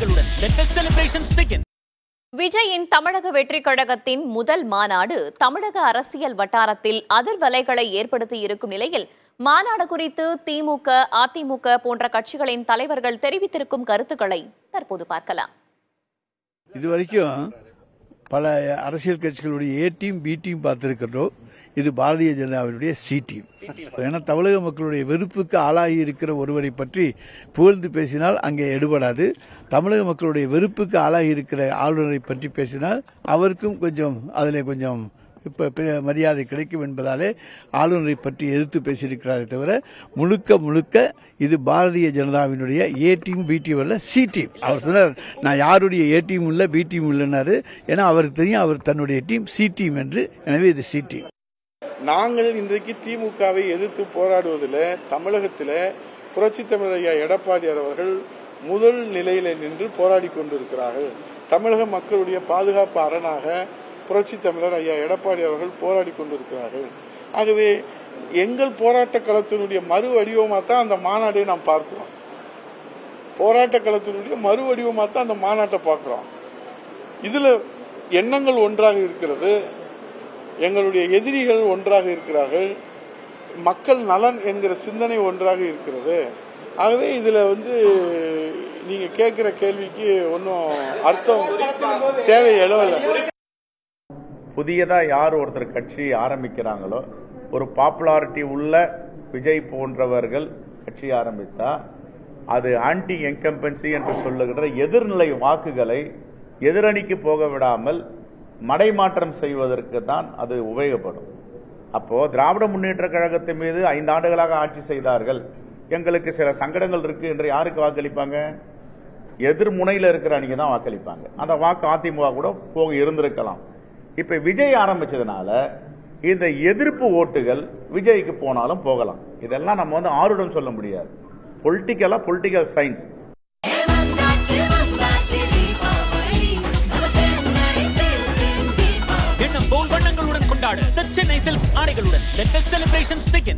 ஆடைகளுடன் let the celebrations begin விஜயின் தமிழக வெற்றிக் கழகத்தின் முதல் மாநாடு தமிழக அரசியல் வட்டாரத்தில் அதிர்வலைகளை ஏற்படுத்தி இருக்கும் நிலையில் மாநாடு குறித்து திமுக அதிமுக போன்ற கட்சிகளின் தலைவர்கள் தெரிவித்திருக்கும் கருத்துக்களை தற்போது பார்க்கலாம் இது வரைக்கும் பல அரசியல் கட்சிகளுடைய ஏ டீம் பி டீம் பார்த்திருக்கிறோம் இது பாரதிய ஜனதாவினுடைய சி டீம் ஏன்னா தமிழக மக்களுடைய வெறுப்புக்கு ஆளாகி இருக்கிற ஒருவரை பற்றி புகழ்ந்து பேசினால் அங்கே எடுபடாது தமிழக மக்களுடைய வெறுப்புக்கு ஆளாகி இருக்கிற ஆளுநரை பற்றி பேசினால் அவருக்கும் கொஞ்சம் அதில் கொஞ்சம் இப்ப பெ- மரியாதை கிடைக்கும் என்பதாலே ஆளுநரை பற்றி எதிர்த்து பேசியிருக்கிறாரே தவிர முழுக்க முழுக்க இது பாரதிய ஜனதாவினுடைய ஏ டீம் பி டீம் அல்ல சி டீம் அவர் சொன்னார் நான் யாருடைய ஏ டீம் இல்லை பி டீம் இல்லைன்னாரு ஏன்னா அவருக்கு தெரியும் அவர் தன்னுடைய டீம் சி டீம் என்று எனவே இது சி டீம் நாங்கள் இன்றைக்கு திமுகவை எதிர்த்து போராடுவதில் தமிழகத்தில் புரட்சி தமிழர் ஐயா எடப்பாடியார் அவர்கள் முதல் நிலையில நின்று போராடி கொண்டிருக்கிறார்கள் தமிழக மக்களுடைய பாதுகாப்பு அரணாக புரட்சி தமிழர் ஐயா எடப்பாடி அவர்கள் போராடி கொண்டிருக்கிறார்கள் ஆகவே எங்கள் போராட்ட களத்தினுடைய மறு வடிவமாக தான் அந்த மாநாடை நாம் பார்க்கிறோம் போராட்ட களத்தினுடைய மறு வடிவமாக தான் அந்த மாநாட்டை பார்க்கிறோம் இதுல எண்ணங்கள் ஒன்றாக இருக்கிறது எங்களுடைய எதிரிகள் ஒன்றாக இருக்கிறார்கள் மக்கள் நலன் என்கிற சிந்தனை ஒன்றாக இருக்கிறது ஆகவே இதுல வந்து நீங்க கேட்கிற கேள்விக்கு ஒன்றும் அர்த்தம் தேவை எழவில்லை புதியதா யார் ஒருத்தர் கட்சி ஆரம்பிக்கிறாங்களோ ஒரு பாப்புலாரிட்டி உள்ள விஜய் போன்றவர்கள் கட்சி ஆரம்பித்தா அது ஆன்டி என்கம்பன்சி என்று சொல்லுகிற எதிர்நிலை வாக்குகளை எதிரணிக்கு போக விடாமல் மடைமாற்றம் செய்வதற்கு தான் அது உபயோகப்படும் அப்போ திராவிட முன்னேற்ற கழகத்தின் மீது ஐந்து ஆண்டுகளாக ஆட்சி செய்தார்கள் எங்களுக்கு சில சங்கடங்கள் இருக்கு என்று யாருக்கு வாக்களிப்பாங்க எதிர்முனையில இருக்கிற அணிக்கு தான் வாக்களிப்பாங்க அந்த வாக்கு அதிமுக கூட போக இருந்திருக்கலாம் இப்ப விஜய் ஆரம்பிச்சதுனால இந்த எதிர்ப்பு ஓட்டுகள் விஜய்க்கு போனாலும் போகலாம் இதெல்லாம் நம்ம வந்து ஆருடம் சொல்ல முடியாது பொலிட்டிக்கலா பொலிட்டிக்கல் சயின்ஸ் எண்ணம் போல் வண்ணங்களுடன் கொண்டாட the chennai silks ஆடைகளுடன் let the celebrations begin